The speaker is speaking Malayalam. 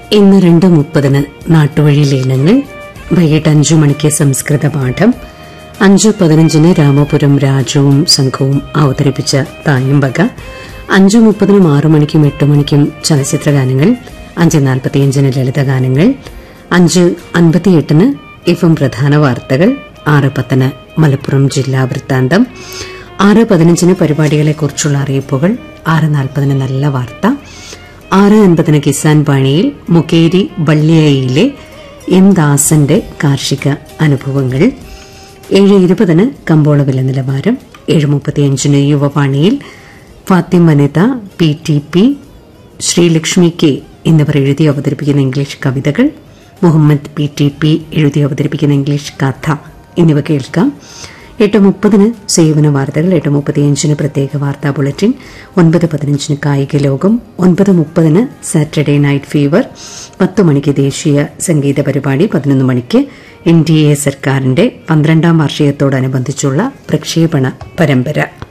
ഇന്ന് രണ്ട് മുപ്പതിന് നാട്ടുവഴി ലീനങ്ങൾ വൈകിട്ട് അഞ്ചു മണിക്ക് സംസ്കൃത പാഠം അഞ്ചു പതിനഞ്ചിന് രാമപുരം രാജുവും സംഘവും അവതരിപ്പിച്ച തായമ്പക അഞ്ചു മുപ്പതിനും ആറു മണിക്കും എട്ട് മണിക്കും ചലച്ചിത്ര ഗാനങ്ങൾ അഞ്ച് നാൽപ്പത്തിയഞ്ചിന് ലളിതഗാനങ്ങൾ അഞ്ച് അൻപത്തിയെട്ടിന് എഫും പ്രധാന വാർത്തകൾ ആറ് പത്തിന് മലപ്പുറം ജില്ലാ വൃത്താന്തം ആറ് പതിനഞ്ചിന് പരിപാടികളെക്കുറിച്ചുള്ള അറിയിപ്പുകൾ ആറ് നാൽപ്പതിന് നല്ല വാർത്ത ആറ് അൻപതിന് കിസാൻ പാണിയിൽ മുക്കേരി വള്ളിയയിലെ എം ദാസന്റെ കാർഷിക അനുഭവങ്ങൾ ഏഴ് ഇരുപതിന് കമ്പോള വില നിലവാരം ഏഴ് മുപ്പത്തിയഞ്ചിന് യുവവാണിയിൽ ഫാത്തിം വനിത P T P Sreelakshmi K എന്നിവർ എഴുതി അവതരിപ്പിക്കുന്ന ഇംഗ്ലീഷ് കവിതകൾ മുഹമ്മദ് പി ടി പി എഴുതി അവതരിപ്പിക്കുന്ന ഇംഗ്ലീഷ് കഥ എന്നിവ കേൾക്കാം എട്ട് മുപ്പതിന് സേവന വാർത്തകൾ എട്ട് മുപ്പത്തിയഞ്ചിന് പ്രത്യേക വാർത്താ ബുള്ളറ്റിൻ ഒൻപത് പതിനഞ്ചിന് കായിക ലോകം ഒൻപത് മുപ്പതിന് സാറ്റർഡേ നൈറ്റ് ഫീവർ പത്ത് മണിക്ക് ദേശീയ സംഗീത പരിപാടി പതിനൊന്ന് മണിക്ക് എൻ ഡി എ സർക്കാരിന്റെ പന്ത്രണ്ടാം വാർഷികത്തോടനുബന്ധിച്ചുള്ള പ്രക്ഷേപണ പരമ്പര